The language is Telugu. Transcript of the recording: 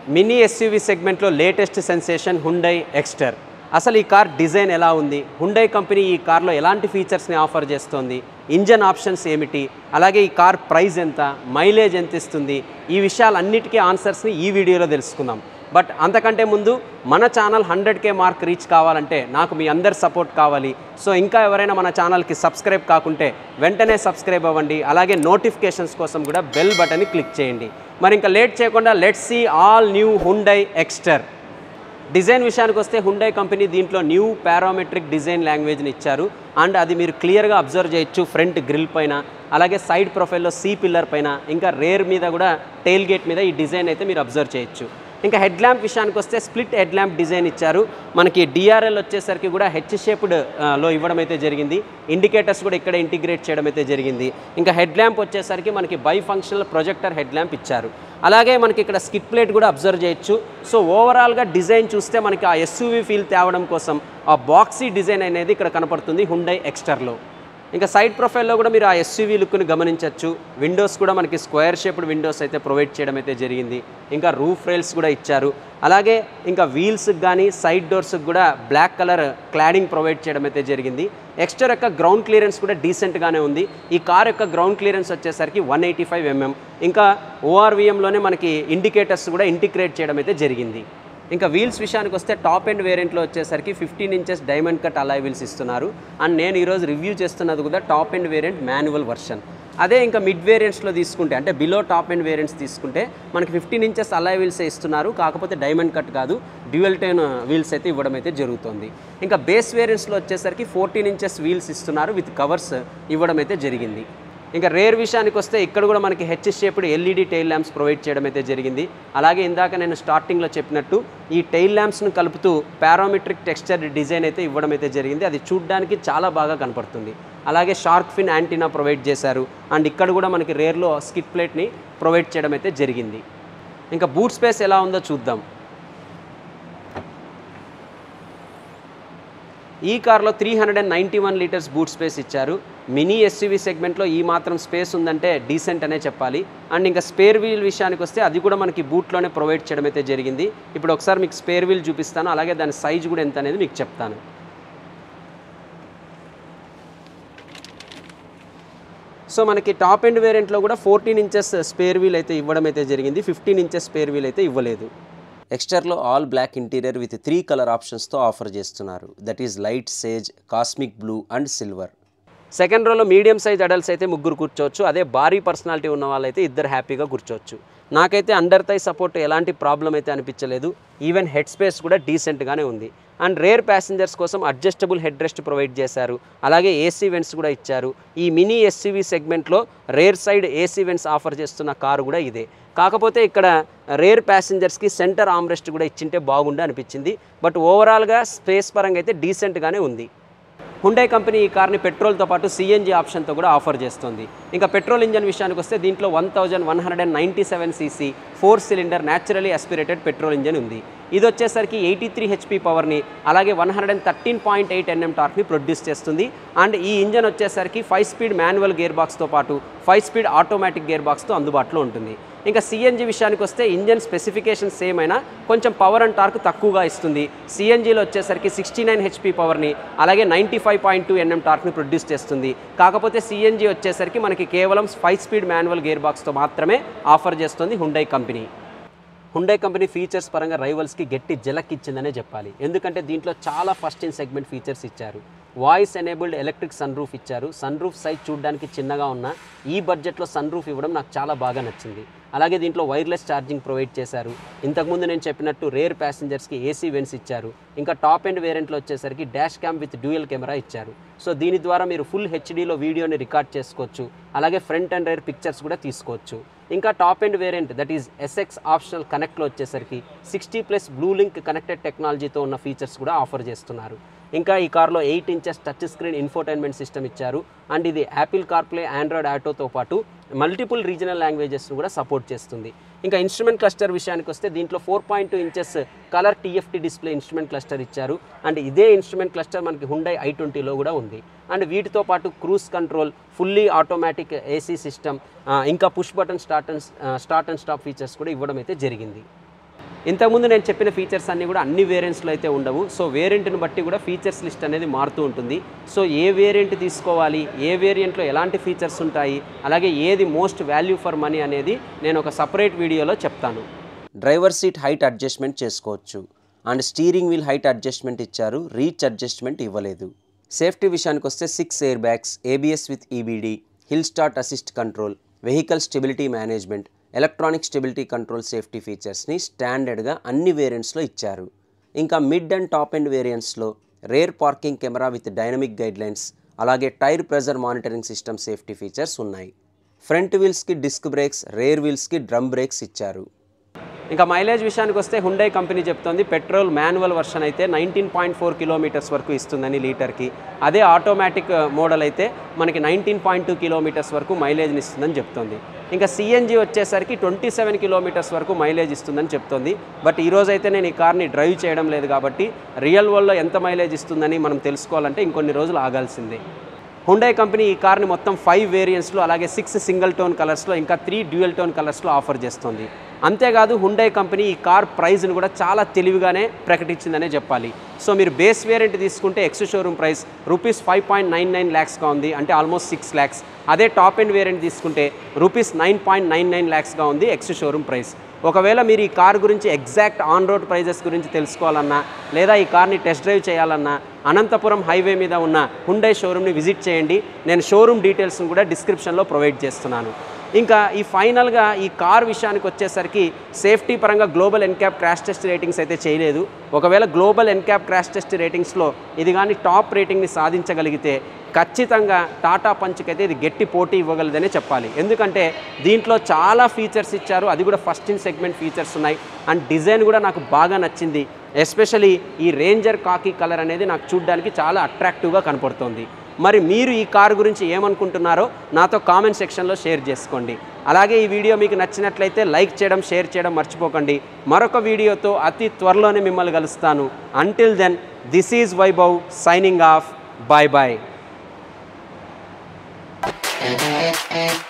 మినీ ఎస్యూవి సెగ్మెంట్లో లేటెస్ట్ సెన్సేషన్ హుండై ఎక్స్టర్ అసలు ఈ కార్ డిజైన్ ఎలా ఉంది హుండై కంపెనీ ఈ కార్లో ఎలాంటి ఫీచర్స్ని ఆఫర్ చేస్తోంది ఇంజన్ ఆప్షన్స్ ఏమిటి అలాగే ఈ కార్ ప్రైస్ ఎంత మైలేజ్ ఎంత ఇస్తుంది ఈ విషయాలన్నిటికీ ఆన్సర్స్ని ఈ వీడియోలో తెలుసుకుందాం బట్ అంతకంటే ముందు మన channel hundred K mark reach కావాలంటే నాకు మీ అందరి సపోర్ట్ కావాలి సో ఇంకా ఎవరైనా మన ఛానల్కి సబ్స్క్రైబ్ కాకుంటే వెంటనే సబ్స్క్రైబ్ అవ్వండి అలాగే నోటిఫికేషన్స్ కోసం కూడా బెల్ బటన్ని క్లిక్ చేయండి మరి ఇంకా లేట్ చేయకుండా let's see all new Hyundai Exter design విషయానికి వస్తే హుండై కంపెనీ దీంట్లో న్యూ పారామెట్రిక్ డిజైన్ లాంగ్వేజ్ని ఇచ్చారు అండ్ అది మీరు క్లియర్గా అబ్జర్వ్ చేయొచ్చు ఫ్రంట్ గ్రిల్ పైన అలాగే సైడ్ ప్రొఫైల్లో సీ పిల్లర్ పైన ఇంకా రేర్ మీద కూడా టెయిల్ గేట్ మీద ఈ డిజైన్ అయితే మీరు అబ్జర్వ్ చేయొచ్చు ఇంకా హెడ్ ల్యాంప్ విషయానికి వస్తే స్ప్లిట్ హెడ్ ల్యాంప్ డిజైన్ ఇచ్చారు మనకి డిఆర్ఎల్ వచ్చేసరికి కూడా హెచ్ షేప్డ్ లో ఇవ్వడం అయితే జరిగింది ఇండికేటర్స్ కూడా ఇక్కడ ఇంటిగ్రేట్ చేయడం అయితే జరిగింది ఇంకా హెడ్ ల్యాంప్ వచ్చేసరికి మనకి bi functional projector head lamp ఇచ్చారు అలాగే మనకి ఇక్కడ స్కిట్ ప్లేట్ కూడా అబ్జర్వ్ చేయొచ్చు సో ఓవరాల్గా డిజైన్ చూస్తే మనకి ఆ ఎస్యూవీ ఫీల్ తేవడం కోసం ఆ బాక్సీ డిజైన్ అనేది ఇక్కడ కనపడుతుంది హుండై ఎక్స్టర్లో ఇంకా సైడ్ ప్రొఫైల్లో కూడా మీరు ఆ ఎస్యూవీ లుక్ని గమనించవచ్చు విండోస్ కూడా మనకి స్క్వేర్ షేప్డ్ విండోస్ అయితే ప్రొవైడ్ చేయడం అయితే జరిగింది ఇంకా రూఫ్ రైల్స్ కూడా ఇచ్చారు అలాగే ఇంకా వీల్స్కి కానీ సైడ్ డోర్స్కి కూడా బ్లాక్ కలర్ క్లాడింగ్ ప్రొవైడ్ చేయడం అయితే జరిగింది ఎక్స్టర్ యొక్క గ్రౌండ్ క్లియరెన్స్ కూడా డీసెంట్గానే ఉంది ఈ కార్ యొక్క గ్రౌండ్ క్లియరెన్స్ వచ్చేసరికి వన్ ఎయిటీ ఫైవ్ ఎంఎం ఇంకా ఓఆర్వీఎంలోనే మనకి ఇండికేటర్స్ కూడా ఇంటిగ్రేట్ చేయడం అయితే జరిగింది ఇంకా వీల్స్ విషయానికి వస్తే టాప్ ఎండ్ వేరియంట్లో వచ్చేసరికి fifteen inches diamond cut alloy wheels ఇస్తున్నారు అండ్ నేను ఈరోజు రివ్యూ చేస్తున్నది కూడా top end variant manual version అదే ఇంకా మిడ్ వేరియంట్స్లో తీసుకుంటే అంటే బిలో టాప్ ఎండ్ వేరియంట్స్ తీసుకుంటే మనకి ఫిఫ్టీన్ ఇంచెస్ అలాయ్ వీల్సే ఇస్తున్నారు కాకపోతే డైమండ్ కట్ కాదు డ్యూయల్ టెన్ వీల్స్ అయితే ఇవ్వడం అయితే జరుగుతుంది ఇంకా బేస్ వేరియంట్స్లో వచ్చేసరికి ఫోర్టీన్ ఇంచెస్ వీల్స్ ఇస్తున్నారు విత్ కవర్స్ ఇవ్వడం అయితే జరిగింది ఇంకా రేర్ విషయానికి వస్తే ఇక్కడ కూడా మనకి H shaped LED tail lamps provide చేయడం అయితే జరిగింది అలాగే ఇందాక నేను స్టార్టింగ్లో చెప్పినట్టు ఈ టైల్ ల్యాంప్స్ను కలుపుతూ పారామెట్రిక్ టెక్స్చర్ డిజైన్ అయితే ఇవ్వడం అయితే జరిగింది అది చూడడానికి చాలా బాగా కనపడుతుంది అలాగే షార్క్ ఫిన్ యాంటీనా ప్రొవైడ్ చేశారు అండ్ ఇక్కడ కూడా మనకి రేర్లో స్కిట్ ప్లేట్ని ప్రొవైడ్ చేయడం అయితే జరిగింది ఇంకా బూట్ స్పేస్ ఎలా ఉందో చూద్దాం ఈ కార్లో three hundred and ninety one litres boot space ఇచ్చారు మినీ ఎస్యూవీ సెగ్మెంట్లో ఈ మాత్రం స్పేస్ ఉందంటే డీసెంట్ అనే చెప్పాలి అండ్ ఇంకా స్పేర్ వీల్ విషయానికి వస్తే అది కూడా మనకి బూట్లోనే ప్రొవైడ్ చేయడం అయితే జరిగింది ఇప్పుడు ఒకసారి మీకు స్పేర్ వీల్ చూపిస్తాను అలాగే దాని సైజ్ కూడా ఎంత అనేది మీకు చెప్తాను సో మనకి టాప్ ఎండ్ వేరియంట్లో కూడా ఫోర్టీన్ ఇంచెస్ స్పేర్ వీల్ అయితే ఇవ్వడం అయితే జరిగింది ఫిఫ్టీన్ ఇంచెస్ స్పేర్ వీల్ అయితే ఇవ్వలేదు ఎక్స్టర్లో all black interior with three colour ఆప్షన్స్తో ఆఫర్ చేస్తున్నారు that is light sage cosmic blue and silver second రోలో మీడియం సైజ్ అడల్ట్స్ అయితే ముగ్గురు కూర్చోవచ్చు అదే భారీ పర్సనాలిటీ ఉన్న వాళ్ళైతే ఇద్దరు హ్యాపీగా కూర్చోవచ్చు నాకైతే అండర్ థై సపోర్ట్ ఎలాంటి ప్రాబ్లం అయితే అనిపించలేదు ఈవెన్ హెడ్ స్పేస్ కూడా డీసెంట్గానే ఉంది అండ్ రేర్ ప్యాసింజర్స్ కోసం అడ్జస్టబుల్ హెడ్ రెస్ట్ ప్రొవైడ్ చేశారు అలాగే ఏసీ వెంట్స్ కూడా ఇచ్చారు ఈ మినీ ఎస్యూవీ సెగ్మెంట్లో rear side AC vents offer చేస్తున్న కారు కూడా ఇదే కాకపోతే ఇక్కడ రేర్ ప్యాసింజర్స్కి సెంటర్ ఆమ్రెస్ట్ కూడా ఇచ్చింటే బాగుండే అనిపించింది బట్ ఓవరాల్గా స్పేస్ పరంగా అయితే డీసెంట్గానే ఉంది హుండై కంపెనీ ఈ కార్ని పెట్రోల్తో పాటు సిఎన్జి ఆప్షన్తో కూడా ఆఫర్ చేస్తుంది ఇంకా పెట్రోల్ ఇంజన్ విషయానికి వస్తే దీంట్లో one thousand one hundred and ninety seven CC four cylinder naturally aspirated petrol engine ఉంది ఇది వచ్చేసరికి ఎయిటీ త్రీ హెచ్పి పవర్ని అలాగే one hundred and thirteen point eight NM టార్క్ని ప్రొడ్యూస్ చేస్తుంది అండ్ ఈ ఇంజన్ వచ్చేసరికి ఫైవ్ స్పీడ్ మాన్యువల్ గేర్ బాక్స్తో పాటు ఫైవ్ స్పీడ్ ఆటోమేటిక్ గేర్ బాక్స్తో అందుబాటులో ఉంటుంది ఇంకా సిఎన్జి విషయానికి వస్తే ఇంజన్ స్పెసిఫికేషన్ సేమ్ అయినా కొంచెం పవర్ అండ్ టార్క్ తక్కువగా ఇస్తుంది సిఎన్జిలో వచ్చేసరికి సిక్స్టీ నైన్ హెచ్పి పవర్ని అలాగే ninety five point two NM టార్క్ని ప్రొడ్యూస్ చేస్తుంది కాకపోతే సిఎన్జి వచ్చేసరికి మనకి కేవలం ఫైవ్ స్పీడ్ మాన్యువల్ గేర్ బాక్స్తో మాత్రమే ఆఫర్ చేస్తుంది Hyundai company Hyundai company features పరంగా రైవల్స్కి గట్టి జలక్ ఇచ్చిందనే చెప్పాలి ఎందుకంటే దీంట్లో చాలా ఫస్ట్ ఇన్ సెగ్మెంట్ ఫీచర్స్ ఇచ్చారు voice enabled electric sunroof ఇచ్చారు సన్ రూఫ్ సైజ్ చూడడానికి చిన్నగా ఉన్న ఈ బడ్జెట్లో సన్ రూఫ్ ఇవ్వడం నాకు చాలా బాగా నచ్చింది అలాగే దీంట్లో వైర్లెస్ ఛార్జింగ్ ప్రొవైడ్ చేశారు ఇంతకుముందు నేను చెప్పినట్టు రేర్ ప్యాసింజర్స్కి ఏసీ వెన్స్ ఇచ్చారు ఇంకా టాప్ ఎండ్ వేరియంట్లో వచ్చేసరికి dash cam with dual camera ఇచ్చారు సో దీని ద్వారా మీరు ఫుల్ హెచ్డీలో వీడియోని రికార్డ్ చేసుకోవచ్చు అలాగే ఫ్రంట్ అండ్ రైర్ పిక్చర్స్ కూడా తీసుకోవచ్చు ఇంకా top end variant that is SX optional కనెక్ట్లో వచ్చేసరికి sixty plus blue link connected టెక్నాలజీతో ఉన్న ఫీచర్స్ కూడా ఆఫర్ చేస్తున్నారు ఇంకా ఈ కార్లో eight inches touch screen infotainment system ఇచ్చారు అండ్ ఇది యాపిల్ కార్ప్లే ఆండ్రాయిడ్ ఆటోతో పాటు మల్టిపుల్ రీజనల్ లాంగ్వేజెస్ను కూడా సపోర్ట్ చేస్తుంది ఇంకా ఇన్స్ట్రుమెంట్ క్లస్టర్ విషయానికి వస్తే దీంట్లో four point two inches colour TFT display instrument cluster ఇచ్చారు అండ్ ఇదే ఇన్స్ట్రుమెంట్ క్లస్టర్ మనకి హుండై ఐ ట్వంటీలో కూడా ఉంది అండ్ వీటితో పాటు cruise control fully automatic AC system ఇంకా push button start and start and stop features కూడా ఇవ్వడం అయితే జరిగింది ఇంతకుముందు నేను చెప్పిన ఫీచర్స్ అన్నీ కూడా అన్ని వేరియంట్స్లో అయితే ఉండవు సో వేరియంట్ని బట్టి కూడా ఫీచర్స్ లిస్ట్ అనేది మారుతూ ఉంటుంది సో ఏ వేరియంట్ తీసుకోవాలి ఏ వేరియంట్లో ఎలాంటి ఫీచర్స్ ఉంటాయి అలాగే ఏది మోస్ట్ వాల్యూ ఫర్ మనీ అనేది నేను ఒక సపరేట్ వీడియోలో చెప్తాను డ్రైవర్ సీట్ హైట్ అడ్జస్ట్మెంట్ చేసుకోవచ్చు and steering wheel height adjustment ఇచ్చారు రీచ్ అడ్జస్ట్మెంట్ ఇవ్వలేదు సేఫ్టీ విషయానికి వస్తే six air bags ABS with EBD hill start assist control vehicle stability management electronic stability control safety ఫీచర్స్ని స్టాండర్డ్గా అన్ని వేరియంట్స్లో ఇచ్చారు ఇంకా మిడ్ అండ్ టాప్ ఎండ్ వేరియంట్స్లో rear parking camera with dynamic guidelines అలాగే tyre pressure monitoring system safety features ఉన్నాయి ఫ్రంట్ వీల్స్కి డిస్క్ బ్రేక్స్ రేర్ వీల్స్కి డ్రమ్ బ్రేక్స్ ఇచ్చారు ఇంకా మైలేజ్ విషయానికి వస్తే హుండై కంపెనీ చెప్తోంది పెట్రోల్ మాన్యువల్ వర్షన్ అయితే నైన్టీన్ పాయింట్ ఫోర్ కిలోమీటర్స్ వరకు ఇస్తుందని లీటర్కి అదే ఆటోమేటిక్ మోడల్ అయితే మనకి నైన్టీన్ పాయింట్ టూ కిలోమీటర్స్ వరకు మైలేజ్ని ఇస్తుందని చెప్తోంది ఇంకా సిఎన్జి వచ్చేసరికి ట్వంటీ సెవెన్ కిలోమీటర్స్ వరకు మైలేజ్ ఇస్తుందని చెప్తోంది బట్ ఈ రోజు అయితే నేను ఈ కార్ని డ్రైవ్ చేయడం లేదు కాబట్టి రియల్ వరల్డ్లో ఎంత మైలేజ్ ఇస్తుందని మనం తెలుసుకోవాలంటే ఇంకొన్ని రోజులు ఆగాల్సిందే హుండై కంపెనీ ఈ కార్ని మొత్తం ఫైవ్ వేరియంట్స్లో అలాగే సిక్స్ సింగిల్ టోన్ కలర్స్లో ఇంకా త్రీ డ్యూయల్ టోన్ కలర్స్లో ఆఫర్ చేస్తుంది అంతేకాదు హుండై కంపెనీ ఈ కార్ ప్రైస్ని కూడా చాలా తెలివిగానే ప్రకటించిందనే చెప్పాలి సో మీరు బేస్ వేరియంట్ తీసుకుంటే ex showroom price rupees five point nine nine ల్యాక్స్గా ఉంది అంటే ఆల్మోస్ట్ సిక్స్ ల్యాక్స్ అదే టాప్ ఎండ్ వేరియంట్ తీసుకుంటే rupees nine point nine nine ల్యాక్స్గా ఉంది ఎక్స్ షోరూమ్ ప్రైస్ ఒకవేళ మీరు ఈ కార్ గురించి ఎగ్జాక్ట్ ఆన్ రోడ్ ప్రైజెస్ గురించి తెలుసుకోవాలన్నా లేదా ఈ కార్ని టెస్ట్ డ్రైవ్ చేయాలన్నా అనంతపురం హైవే మీద ఉన్న హుండై షోరూమ్ని విజిట్ చేయండి నేను షోరూమ్ డీటెయిల్స్ని కూడా డిస్క్రిప్షన్లో ప్రొవైడ్ చేస్తున్నాను ఇంకా ఈ ఫైనల్గా ఈ కార్ విషయానికి వచ్చేసరికి సేఫ్టీ పరంగా global NCAP crash test ratings అయితే చేయలేదు ఒకవేళ గ్లోబల్ ఎన్క్యాప్ క్రాష్ టెస్ట్ రేటింగ్స్లో ఇది కానీ టాప్ రేటింగ్ని సాధించగలిగితే ఖచ్చితంగా టాటా పంచ్కి అయితే ఇది గట్టి పోటీ ఇవ్వగలదనే చెప్పాలి ఎందుకంటే దీంట్లో చాలా ఫీచర్స్ ఇచ్చారు అది కూడా ఫస్ట్ ఇన్ సెగ్మెంట్ ఫీచర్స్ ఉన్నాయి అండ్ డిజైన్ కూడా నాకు బాగా నచ్చింది ఎస్పెషలీ ఈ రేంజర్ కాకి కలర్ అనేది నాకు చూడడానికి చాలా అట్రాక్టివ్గా కనపడుతోంది మరి మీరు ఈ కారు గురించి ఏమనుకుంటున్నారో నాతో కామెంట్ సెక్షన్లో షేర్ చేసుకోండి అలాగే ఈ వీడియో మీకు నచ్చినట్లయితే లైక్ చేయడం షేర్ చేయడం మర్చిపోకండి మరొక వీడియోతో అతి త్వరలోనే మిమ్మల్ని కలుస్తాను until then this is Vaibhav signing off bye bye